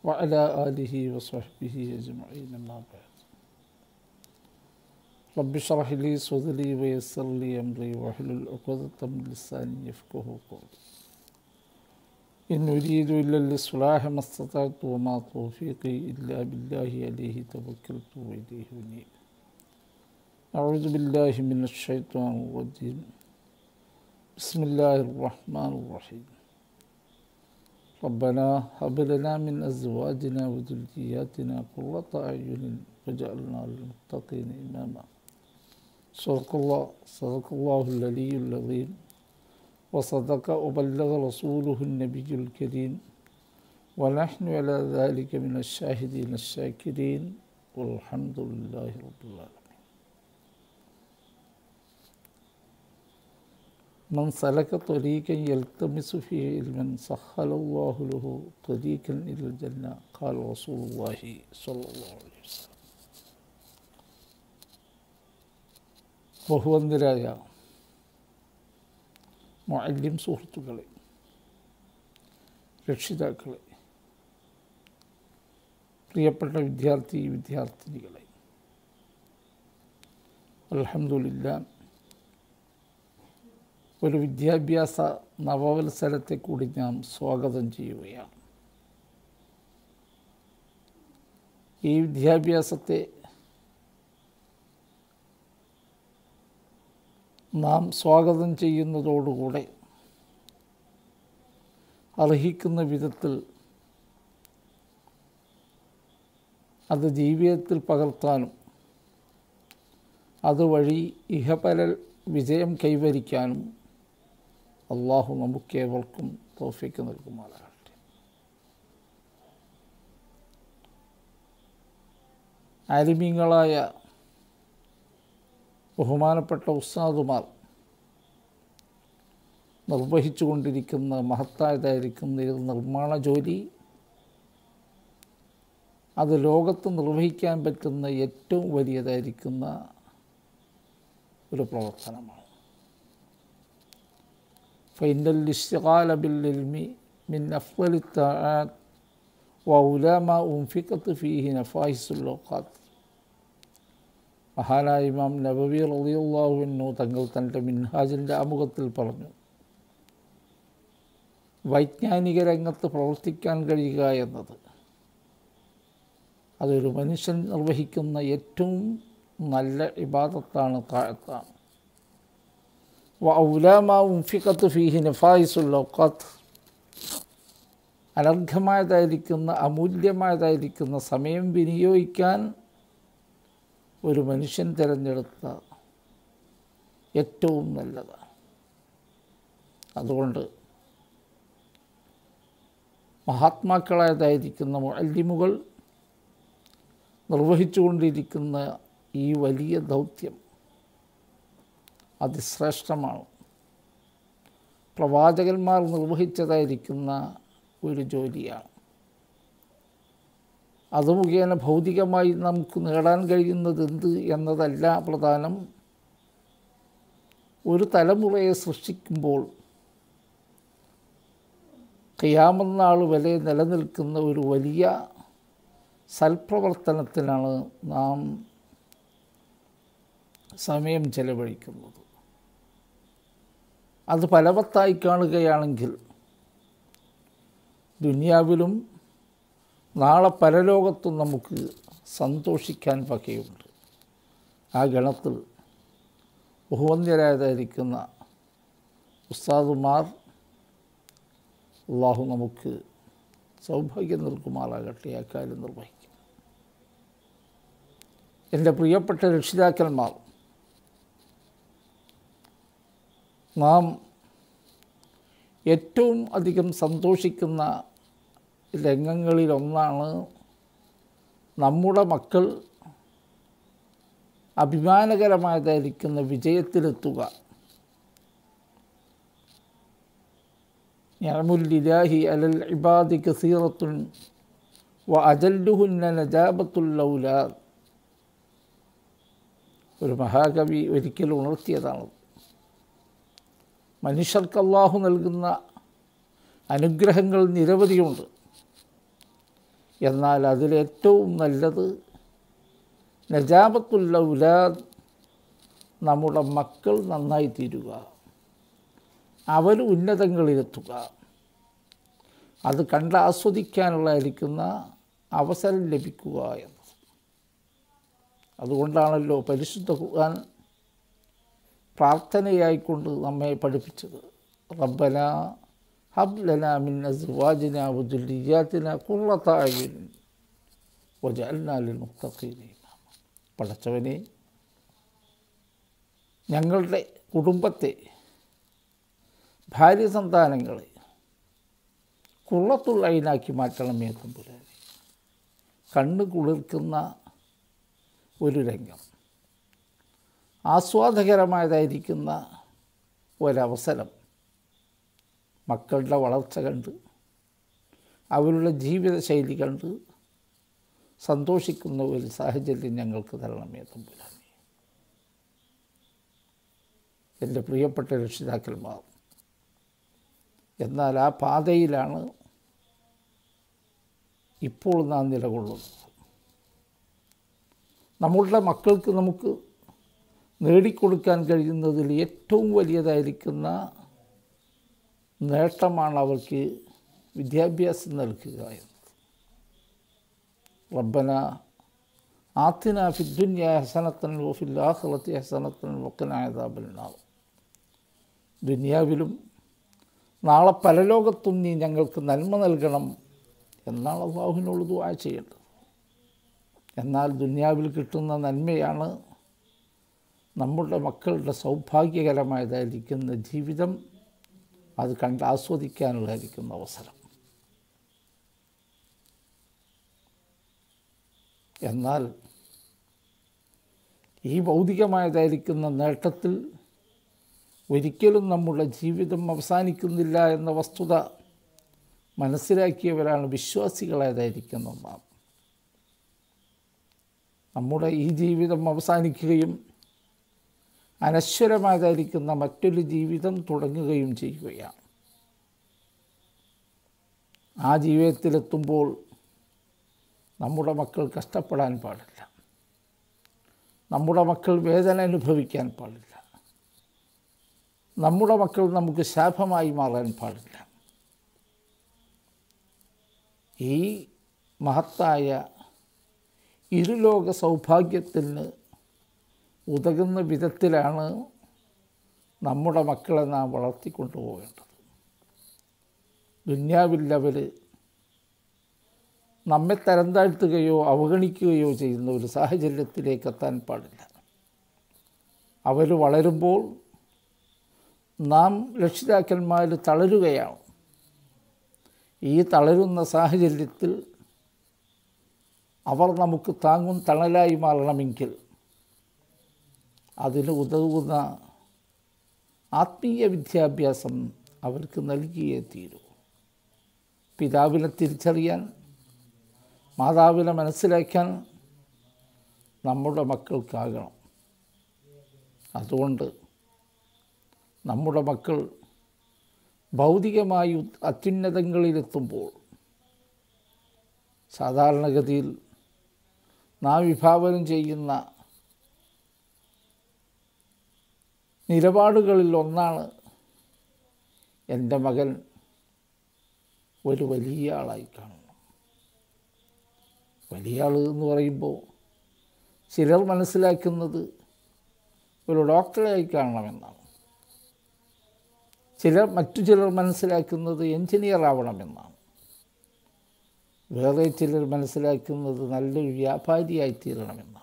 وعلى آله وصحبه أجمعين ما بعد رب اشرح لي صدري ويسر لي أمري واحلل عقدة من لساني يفقه قولي إن أريد إلا الإصلاح ما استطعت وما توفيقي إلا بالله عليه توكلت وإليه أنيب أعوذ بالله من الشيطان الرجيم بسم الله الرحمن الرحيم ربنا هب لنا من أزواجنا وذرياتنا قرة أعين وجعلنا للمتقين إماما صدق الله صدق الله العلي العظيم وصدق وبلغ رسوله النبي الكريم ونحن على ذلك من الشاهدين الشاكرين والحمد لله رب العالمين من سلك طريقا يلتمس فيه علما سهل الله له طريقا إلى الجنة قال رسول الله صلى الله عليه وسلم ബഹുവന്ദരായ മുഅല്ലിം സുഹൃത്തുക്കളെ രക്ഷിതാക്കളെ പ്രിയപ്പെട്ട വിദ്യാർത്ഥി വിദ്യാർത്ഥിനികളെ അലഹമില്ല ഒരു വിദ്യാഭ്യാസ നവവത്സരത്തെ കൂടി നാം സ്വാഗതം ചെയ്യുകയാണ് ഈ വിദ്യാഭ്യാസത്തെ നാം സ്വാഗതം ചെയ്യുന്നതോടുകൂടെ അർഹിക്കുന്ന വിധത്തിൽ അത് ജീവിതത്തിൽ പകർത്താനും അതുവഴി ഇഹപര വിജയം കൈവരിക്കാനും അള്ളാഹു നമുക്കേവർക്കും തോഫിക്ക് നൽകുമാറാകട്ടെ ആലിമീങ്ങളായ ബഹുമാനപ്പെട്ട ഉസ്താദുമാർ നിർവഹിച്ചു കൊണ്ടിരിക്കുന്ന മഹത്തായതായിരിക്കുന്ന ഈ നിർമ്മാണ ജോലി അത് ലോകത്ത് നിർവഹിക്കാൻ പറ്റുന്ന ഏറ്റവും വലിയതായിരിക്കുന്ന ഒരു പ്രവർത്തനമാണ് فإن الاشتغال بالعلم من أفضل الطاعات وأولى ما أنفقت فيه نفائس الأوقات മഹാനായ ഇമാം നബവി റളിയല്ലാഹുവിനു തങ്ങൾ തൻ്റെ മിൻഹാജിൻ്റെ ആമുഖത്തിൽ പറഞ്ഞു വൈജ്ഞാനിക രംഗത്ത് പ്രവർത്തിക്കാൻ കഴിയുക എന്നത് അതൊരു മനുഷ്യൻ നിർവഹിക്കുന്ന ഏറ്റവും നല്ല ഇബാദത്താണ് താഴത്താണ് ഔലാമാ ഉംഫിക്കത്ത് ഫീഹി നഫായിസുല്ലൗക്കാത്ത് അനർഘമായതായിരിക്കുന്ന അമൂല്യമായതായിരിക്കുന്ന സമയം വിനിയോഗിക്കാൻ ഒരു മനുഷ്യൻ തിരഞ്ഞെടുത്ത ഏറ്റവും നല്ലതാണ് അതുകൊണ്ട് മഹാത്മാക്കളായതായിരിക്കുന്ന മുഅല്ലിമുകൾ നിർവഹിച്ചുകൊണ്ടിരിക്കുന്ന ഈ വലിയ ദൗത്യം അതിശ്രേഷ്ഠമാണ് പ്രവാചകന്മാർ നിർവഹിച്ചതായിരിക്കുന്ന ഒരു ജോലിയാണ് അത് മുഖേന ഭൗതികമായി നമുക്ക് നേടാൻ കഴിയുന്നത് എന്ത് എന്നതല്ല പ്രധാനം ഒരു തലമുറയെ സൃഷ്ടിക്കുമ്പോൾ കയ്യാമെന്നാൾ വരെ നിലനിൽക്കുന്ന ഒരു വലിയ സൽപ്രവർത്തനത്തിനാണ് നാം സമയം ചെലവഴിക്കുന്നത് അത് ഫലവത്തായി കാണുകയാണെങ്കിൽ ദുനിയാവിലും നാളെ പരലോകത്തും നമുക്ക് സന്തോഷിക്കാൻ വകയുണ്ട് ആ ഗണത്തിൽ ബഹുവന്യരായതായിരിക്കുന്ന ഉസ്താദുമാർ അള്ളാഹു നമുക്ക് സൗഭാഗ്യം നൽകുമാറാകട്ടെ ആ കാര്യം നിർവഹിക്കും എൻ്റെ പ്രിയപ്പെട്ട രക്ഷിതാക്കന്മാർ നാം ഏറ്റവും അധികം സന്തോഷിക്കുന്ന രംഗങ്ങളിലൊന്നാണ് നമ്മുടെ മക്കൾ അഭിമാനകരമായതായിരിക്കുന്ന വിജയത്തിലെത്തുക ഞാമുല്ലിലാഹി അലൽ ഇബാദി കസീറത്തുൻ വ അജല്ലുഹുന്ന നജാബത്തുല്ലൗല ഒരു മഹാകവി ഒരിക്കൽ ഉണർത്തിയതാണ് മനുഷ്യർക്ക് അള്ളാഹു നൽകുന്ന അനുഗ്രഹങ്ങൾ നിരവധിയുണ്ട് എന്നാൽ അതിലേറ്റവും നല്ലത് നജാബത്തുള്ള ഉലാദ് നമ്മുടെ മക്കൾ നന്നായി തീരുക അവർ ഉന്നതങ്ങളിലെത്തുക അത് കണ്ട് ആസ്വദിക്കാനുള്ളതായിരിക്കുന്ന അവസരം ലഭിക്കുക എന്നത് അതുകൊണ്ടാണല്ലോ പരിശുദ്ധ ഖുർആൻ പ്രാർത്ഥനയായിക്കൊണ്ട് നമ്മെ പഠിപ്പിച്ചത് റബ്ബന ഹബ്ലന മിൻ അസ്വാജിന വദുല്ലിയാത്തിന ഖുർറത അയ്യുൻ വജഅൽനാ ലിൽ മുത്തഖീന ഇമാമ പടച്ചവനെ ഞങ്ങളുടെ കുടുംബത്തെ ഭാര്യ സന്താനങ്ങളെ കുള്ളത്തുള്ള അയിനാക്കി മാറ്റണമേ തമ്പുരാനെ കണ്ണ് കുളിർക്കുന്ന ഒരു രംഗം ആസ്വാദകരമായതായിരിക്കുന്ന ഒരവസരം മക്കളുടെ വളർച്ച കണ്ട് അവരുടെ ജീവിതശൈലി കണ്ട് സന്തോഷിക്കുന്ന ഒരു സാഹചര്യം ഞങ്ങൾക്ക് തരണമേ തമ്പുരാനെ എൻ്റെ പ്രിയപ്പെട്ട രക്ഷിതാക്കന്മാർ എന്നാൽ ആ പാതയിലാണ് ഇപ്പോൾ നാം നിലകൊള്ളുന്നത് നമ്മളുടെ മക്കൾക്ക് നമുക്ക് നേടിക്കൊടുക്കാൻ കഴിയുന്നതിൽ ഏറ്റവും വലിയതായിരിക്കുന്ന നേട്ടമാണ് അവർക്ക് വിദ്യാഭ്യാസം നൽകുക എന്നത് റബ്ബന ആത്തിന ഫിദ്ദുന്യ ഹസനത്തൻ വഫിൽ ആഖിറത്തി ഹസനത്തൻ വക്കനായതാബിനാവും ദുനിയാവിലും നാളെ പരലോകത്തും നീ ഞങ്ങൾക്ക് നന്മ നൽകണം എന്നാണ് അള്ളാഹുവിനോട് ദുആ ചെയ്യേണ്ടത് എന്നാൽ ദുനിയാവിൽ കിട്ടുന്ന നന്മയാണ് നമ്മുടെ മക്കളുടെ സൗഭാഗ്യകരമായതായിരിക്കുന്ന ജീവിതം അത് കണ്ട് ആസ്വദിക്കാനുള്ളതായിരിക്കുന്ന അവസരം എന്നാൽ ഈ ഭൗതികമായതായിരിക്കുന്ന നേട്ടത്തിൽ ഒരിക്കലും നമ്മുടെ ജീവിതം അവസാനിക്കുന്നില്ല എന്ന വസ്തുത മനസ്സിലാക്കിയവരാണ് വിശ്വാസികളായതായിരിക്കുന്ന നാം നമ്മുടെ ഈ ജീവിതം അവസാനിക്കുകയും അനശ്വരമായതായിരിക്കുന്ന മറ്റൊരു ജീവിതം തുടങ്ങുകയും ചെയ്യുകയാണ് ആ ജീവിതത്തിലെത്തുമ്പോൾ നമ്മുടെ മക്കൾ കഷ്ടപ്പെടാൻ പാടില്ല നമ്മുടെ മക്കൾ വേദന അനുഭവിക്കാൻ പാടില്ല നമ്മുടെ മക്കൾ നമുക്ക് ശാപമായി മാറാൻ പാടില്ല ഈ മഹത്തായ ഇരുലോക സൗഭാഗ്യത്തിന് ഉതകുന്ന വിധത്തിലാണ് നമ്മുടെ മക്കളെ നാം വളർത്തിക്കൊണ്ടുപോകേണ്ടത് ദുന്യാവിൽ അവർ നമ്മെ തരം താഴ്ത്തുകയോ അവഗണിക്കുകയോ ചെയ്യുന്ന ഒരു സാഹചര്യത്തിലേക്ക് എത്താൻ പാടില്ല അവർ വളരുമ്പോൾ നാം രക്ഷിതാക്കന്മാർ തളരുകയാണ് ഈ തളരുന്ന സാഹചര്യത്തിൽ അവർ നമുക്ക് താങ്ങും തണലായി മാറണമെങ്കിൽ അതിന് ഉതകുന്ന ആത്മീയ വിദ്യാഭ്യാസം അവർക്ക് നൽകിയേ തീരൂ പിതാവിനെ തിരിച്ചറിയാൻ മാതാവിനെ മനസ്സിലാക്കാൻ നമ്മുടെ മക്കൾക്കാകണം അതുകൊണ്ട് നമ്മുടെ മക്കൾ ഭൗതികമായി അത്യുന്നതങ്ങളിലെത്തുമ്പോൾ സാധാരണഗതിയിൽ നാം വിഭാവനം ചെയ്യുന്ന നിലപാടുകളിൽ ഒന്നാണ് എൻ്റെ മകൻ ഒരു വലിയ ആളായി കാണണം വലിയ ആൾ എന്ന് പറയുമ്പോൾ ചിലർ മനസ്സിലാക്കുന്നത് ഒരു ഡോക്ടറായി കാണണമെന്നാണ് ചിലർ മറ്റു ചിലർ മനസ്സിലാക്കുന്നത് എൻജിനീയർ ആവണമെന്നാണ് വേറെ ചിലർ മനസ്സിലാക്കുന്നത് നല്ലൊരു വ്യാപാരിയായി തീരണമെന്നാണ്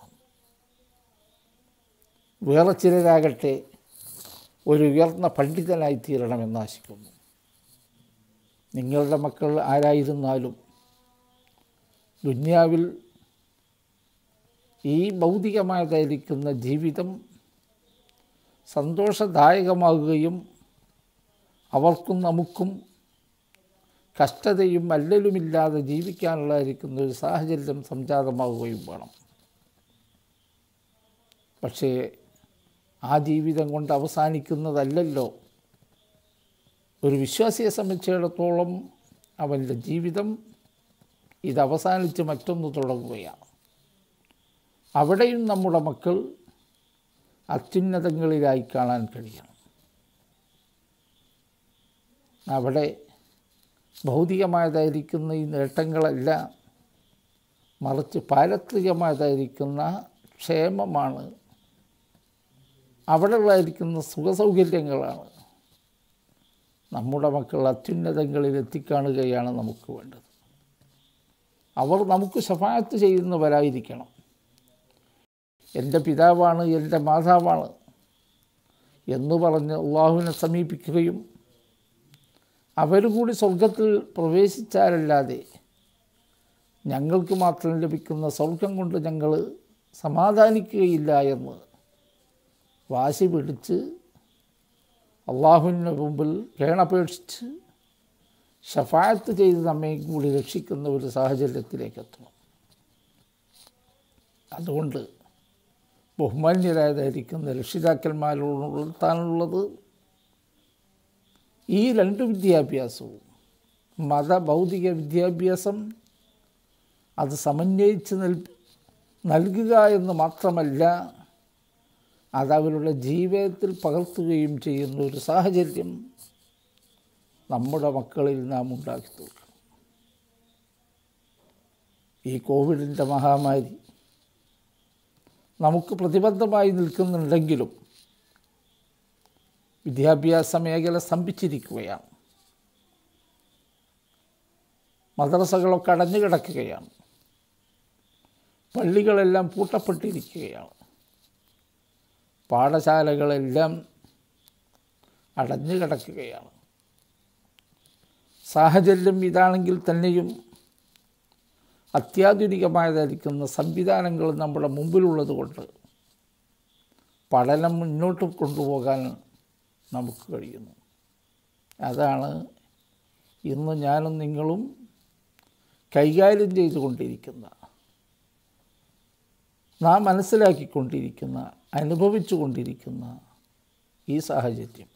വേറെ ചിലരാകട്ടെ ഒരു ഉയർന്ന പണ്ഡിതനായി തീരണമെന്ന് ആശിക്കുന്നു നിങ്ങളുടെ മക്കൾ ആരായിരുന്നാലും ദുന്യാവിൽ ഈ ഭൗതികമായതായിരിക്കുന്ന ജീവിതം സന്തോഷദായകമാകുകയും അവർക്കും നമുക്കും കഷ്ടതയും അല്ലലുമില്ലാതെ ജീവിക്കാനുള്ളതായിരിക്കുന്ന ഒരു സാഹചര്യം സംജാതമാവുകയും വേണം പക്ഷേ ആ ജീവിതം കൊണ്ട് അവസാനിക്കുന്നതല്ലല്ലോ ഒരു വിശ്വാസിയെ സംബന്ധിച്ചിടത്തോളം അവൻ്റെ ജീവിതം ഇത് അവസാനിച്ച് മറ്റൊന്ന് തുടങ്ങുകയാണ് അവിടെയും നമ്മുടെ മക്കൾ അത്യുന്നതങ്ങളിലായി കാണാൻ കഴിയണം അവിടെ ഭൗതികമായതായിരിക്കുന്ന ഈ നേട്ടങ്ങളല്ല മറിച്ച് പാരത്രികമായതായിരിക്കുന്ന ക്ഷേമമാണ് അവിടെ ഉള്ളതായിരിക്കുന്ന സുഖസൗകര്യങ്ങളാണ് നമ്മുടെ മക്കൾ അത്യുന്നതങ്ങളിൽ എത്തിക്കാണുകയാണ് നമുക്ക് വേണ്ടത് അവർ നമുക്ക് ശഫായത്ത് ചെയ്യുന്നവരായിരിക്കണം എൻ്റെ പിതാവാണ് എൻ്റെ മാതാവാണ് എന്ന് പറഞ്ഞ് അള്ളാഹുവിനെ സമീപിക്കുകയും അവർ കൂടി സ്വർഗത്തിൽ പ്രവേശിച്ചാലല്ലാതെ ഞങ്ങൾക്ക് മാത്രം ലഭിക്കുന്ന സ്വർഗം കൊണ്ട് ഞങ്ങൾ സമാധാനിക്കുകയില്ല എന്ന് വാശി പിടിച്ച് അള്ളാഹുവിൻ്റെ മുമ്പിൽ കേണപേക്ഷിച്ച് ഷഫായത്ത് ചെയ്ത് നമ്മെ കൂടി രക്ഷിക്കുന്ന ഒരു സാഹചര്യത്തിലേക്ക് എത്തണം അതുകൊണ്ട് ബഹുമാന്യരായതായിരിക്കുന്ന രക്ഷിതാക്കന്മാരോട് ഉണർത്താനുള്ളത് ഈ രണ്ട് വിദ്യാഭ്യാസവും മത ഭൗതിക വിദ്യാഭ്യാസം അത് സമന്വയിച്ച് നൽ നൽകുക എന്ന് മാത്രമല്ല അത് അവരുടെ ജീവിതത്തിൽ പകർത്തുകയും ചെയ്യുന്ന ഒരു സാഹചര്യം നമ്മുടെ മക്കളിൽ നാം ഉണ്ടാക്കി തീർക്കണം ഈ കോവിഡിൻ്റെ മഹാമാരി നമുക്ക് പ്രതിബദ്ധമായി നിൽക്കുന്നുണ്ടെങ്കിലും വിദ്യാഭ്യാസ മേഖല സ്തംഭിച്ചിരിക്കുകയാണ് മദ്രസകളൊക്കെ അടഞ്ഞു കിടക്കുകയാണ് പള്ളികളെല്ലാം പൂട്ടപ്പെട്ടിരിക്കുകയാണ് പാഠശാലകളെല്ലാം അടഞ്ഞു കിടക്കുകയാണ് സാഹചര്യം ഇതാണെങ്കിൽ തന്നെയും അത്യാധുനികമായതായിരിക്കുന്ന സംവിധാനങ്ങൾ നമ്മുടെ മുമ്പിലുള്ളത് കൊണ്ട് പഠനം മുന്നോട്ട് കൊണ്ടുപോകാൻ നമുക്ക് കഴിയുന്നു അതാണ് ഇന്ന് ഞാനും നിങ്ങളും കൈകാര്യം ചെയ്തുകൊണ്ടിരിക്കുന്ന നാം മനസ്സിലാക്കിക്കൊണ്ടിരിക്കുന്ന അനുഭവിച്ചു കൊണ്ടിരിക്കുന്ന ഈ സാഹചര്യം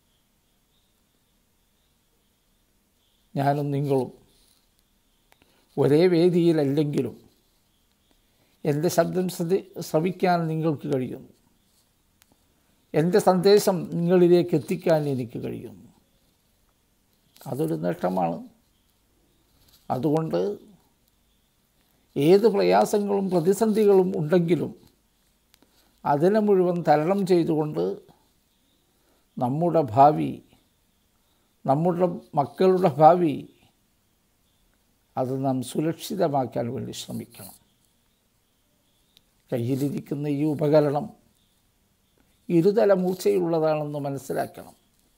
ഞാനും നിങ്ങളും ഒരേ വേദിയിലല്ലെങ്കിലും എൻ്റെ ശബ്ദം ശ്രദ്ധ ശ്രവിക്കാൻ നിങ്ങൾക്ക് കഴിയുന്നു എൻ്റെ സന്ദേശം നിങ്ങളിലേക്ക് എത്തിക്കാൻ എനിക്ക് കഴിയുന്നു അതൊരു നേട്ടമാണ് അതുകൊണ്ട് ഏത് പ്രയാസങ്ങളും പ്രതിസന്ധികളും ഉണ്ടെങ്കിലും അതിനെ മുഴുവൻ തരണം ചെയ്തുകൊണ്ട് നമ്മുടെ ഭാവി നമ്മുടെ മക്കളുടെ ഭാവി അത് നാം സുരക്ഷിതമാക്കാൻ വേണ്ടി ശ്രമിക്കണം കയ്യിലിരിക്കുന്ന ഈ ഉപകരണം ഇരുതല മൂർച്ചയുള്ളതാണെന്ന് മനസ്സിലാക്കണം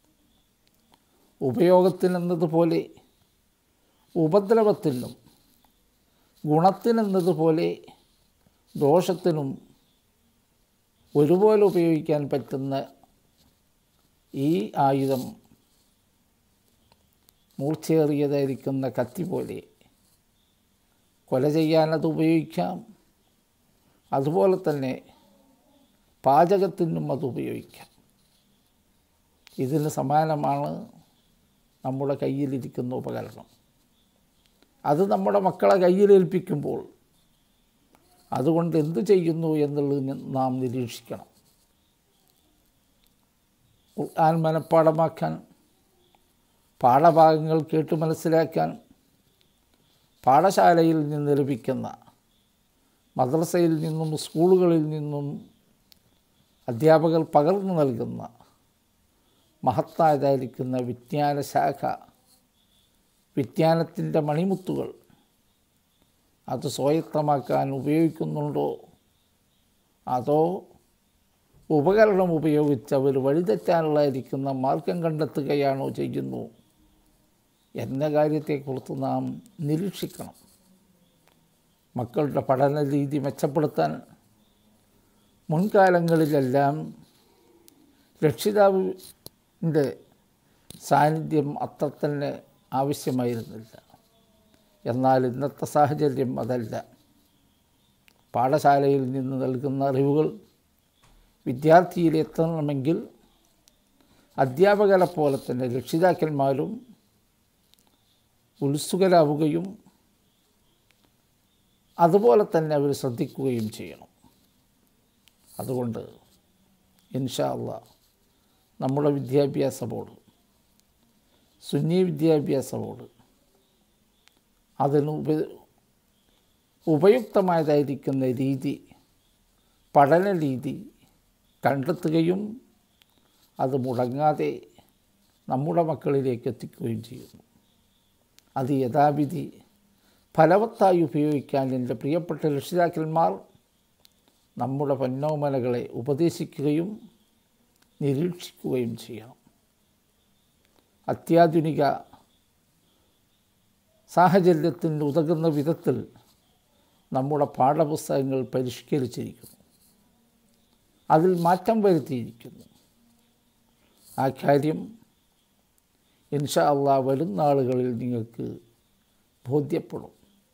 ഉപയോഗത്തിനെന്നതുപോലെ ഉപദ്രവത്തിനും ഗുണത്തിനെന്നതുപോലെ ദോഷത്തിനും ഒരുപോലെ ഉപയോഗിക്കാൻ പറ്റുന്ന ഈ ആയുധം മൂർച്ചയേറിയതായിരിക്കുന്ന കത്തി പോലെ കൊല ചെയ്യാനത് ഉപയോഗിക്കാം അതുപോലെ തന്നെ പാചകത്തിനും അത് ഉപയോഗിക്കാം ഇതിന് സമാനമാണ് നമ്മുടെ കയ്യിലിരിക്കുന്ന ഉപകരണം അത് നമ്മുടെ മക്കളെ കയ്യിലേൽപ്പിക്കുമ്പോൾ അതുകൊണ്ട് എന്തു ചെയ്യുന്നു എന്നുള്ളത് നാം നിരീക്ഷിക്കണം ഖുർആൻ മനഃപ്പാടമാക്കാൻ പാഠഭാഗങ്ങൾ കേട്ട് മനസ്സിലാക്കാൻ പാഠശാലയിൽ നിന്ന് ലഭിക്കുന്ന മദ്രസയിൽ നിന്നും സ്കൂളുകളിൽ നിന്നും അധ്യാപകർ പകർന്നു നൽകുന്ന മഹത്തായതായിരിക്കുന്ന വിജ്ഞാന ശാഖ വിജ്ഞാനത്തിൻ്റെ മണിമുത്തുകൾ അത് സ്വായത്തമാക്കാൻ ഉപയോഗിക്കുന്നുണ്ടോ അതോ ഉപകരണം ഉപയോഗിച്ച് അവർ വഴിതെറ്റാനുള്ളതായിരിക്കുന്ന മാർഗം കണ്ടെത്തുകയാണോ ചെയ്യുന്നു എന്ന കാര്യത്തെക്കുറിച്ച് നാം നിരീക്ഷിക്കണം മക്കളുടെ പഠന രീതി മെച്ചപ്പെടുത്താൻ മുൻകാലങ്ങളിലെല്ലാം രക്ഷിതാവിൻ്റെ സാന്നിധ്യം അത്ര തന്നെ ആവശ്യമായിരുന്നില്ല എന്നാൽ ഇന്നത്തെ സാഹചര്യം അതല്ല പാഠശാലയിൽ നിന്ന് നൽകുന്ന അറിവുകൾ വിദ്യാർത്ഥിയിൽ എത്തണമെങ്കിൽ അധ്യാപകരെ പോലെ തന്നെ രക്ഷിതാക്കന്മാരും ഉത്സുകരാവുകയും അതുപോലെ തന്നെ അവർ ശ്രദ്ധിക്കുകയും ചെയ്യണം അതുകൊണ്ട് ഇൻഷാ അള്ളാ നമ്മുടെ വിദ്യാഭ്യാസ ബോർഡ് സുന്നി വിദ്യാഭ്യാസ ബോർഡ് അതിന് ഉപ ഉപയുക്തമായതായിരിക്കുന്ന രീതി പഠന രീതി കണ്ടെത്തുകയും അത് മുടങ്ങാതെ നമ്മുടെ മക്കളിലേക്ക് എത്തിക്കുകയും ചെയ്യുന്നു അത് യഥാവിധി ഫലവത്തായി ഉപയോഗിക്കാൻ എൻ്റെ പ്രിയപ്പെട്ട രക്ഷിതാക്കന്മാർ നമ്മുടെ പൊന്നോമനകളെ ഉപദേശിക്കുകയും നിരീക്ഷിക്കുകയും ചെയ്യണം അത്യാധുനിക സാഹചര്യത്തിന് ഉതകുന്ന വിധത്തിൽ നമ്മുടെ പാഠപുസ്തകങ്ങൾ പരിഷ്കരിച്ചിരിക്കുന്നു അതിൽ മാറ്റം വരുത്തിയിരിക്കുന്നു ആ കാര്യം ഇൻഷാ അള്ളാ വരും നാളുകളിൽ നിങ്ങൾക്ക് ബോധ്യപ്പെടും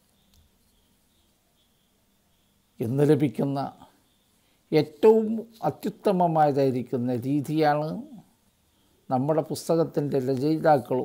ഇന്ന് ലഭിക്കുന്ന ഏറ്റവും അത്യുത്തമമായതായിരിക്കുന്ന രീതിയാണ് നമ്മുടെ പുസ്തകത്തിൻ്റെ രചയിതാക്കളും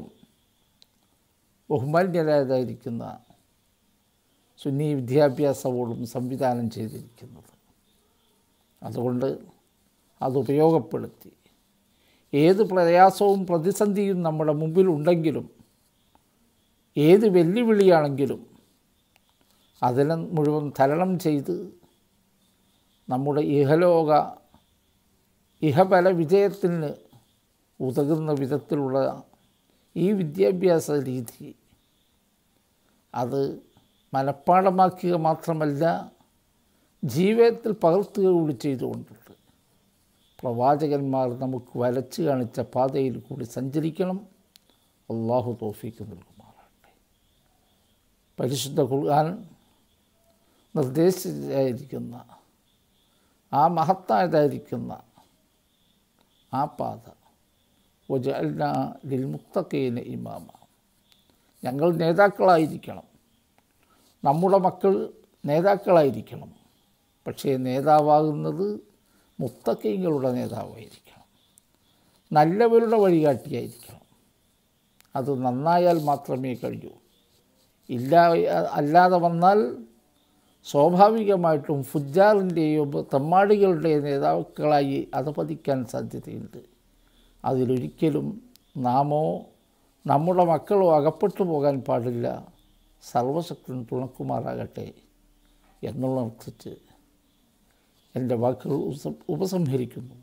ബഹുമാന്യരായതായിരിക്കുന്ന സുന്നി വിദ്യാഭ്യാസ ബോർഡും സംവിധാനം ചെയ്തിരിക്കുന്നത് അതുകൊണ്ട് അത് ഉപയോഗപ്പെടുത്തി ഏത് പ്രയാസവും പ്രതിസന്ധിയും നമ്മുടെ മുമ്പിലുണ്ടെങ്കിലും ഏത് വെല്ലുവിളിയാണെങ്കിലും അതിനെ മുഴുവൻ തരണം ചെയ്ത് നമ്മുടെ ഇഹലോക ഇഹബല വിജയത്തിന് ഉതകുന്ന വിധത്തിലുള്ള ഈ വിദ്യാഭ്യാസ രീതി അത് മനഃപ്പാടമാക്കുക മാത്രമല്ല ജീവിതത്തിൽ പകർത്തുക കൂടി ചെയ്തുകൊണ്ടുണ്ട് പ്രവാചകന്മാർ നമുക്ക് വരച്ച് കാണിച്ച പാതയിൽ കൂടി സഞ്ചരിക്കണം അള്ളാഹു തോഫിക്ക് നൽകുമാറാട്ടെ പരിശുദ്ധ ഖുർആൻ നിർദ്ദേശിച്ചായിരിക്കുന്ന ആ മഹത്തായതായിരിക്കുന്ന ആ പാത വജഅൽന ലിൽമുത്തഖീന ഇമാമ ഞങ്ങൾ നേതാക്കളായിരിക്കണം നമ്മുടെ മക്കൾ നേതാക്കളായിരിക്കണം പക്ഷേ നേതാവാകുന്നത് മുത്തക്കീങ്ങളുടെ നേതാവായിരിക്കണം നല്ലവരുടെ വഴികാട്ടിയായിരിക്കണം അത് നന്നായാൽ മാത്രമേ കഴിയൂ ഇല്ല അല്ലാതെ വന്നാൽ സ്വാഭാവികമായിട്ടും ഫുജാറിൻ്റെയോ തെമ്മാടികളുടെയോ നേതാക്കളായി അധപതിക്കാൻ സാധ്യതയുണ്ട് അതിലൊരിക്കലും നാമോ നമ്മുടെ മക്കളോ അകപ്പെട്ടു പോകാൻ പാടില്ല സർവശക്തൻ തുണക്കുമാറാകട്ടെ എന്നുള്ള അർത്ഥിച്ച് എൻ്റെ വാക്കുകൾ ഉപസം- ഉപസംഹരിക്കുന്നു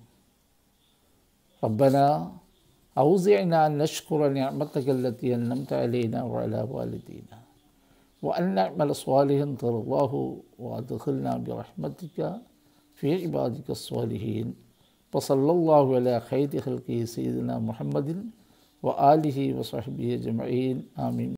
ربنا أوزعنا أن نشكر نعمتك التي أنعمت علينا وعلى والدينا وأن نعمل صالحا ترضاه وأدخلنا برحمتك في عبادك الصالحين وصلى الله على خير خلقه سيدنا محمد وآله وصحبه أجمعين آمين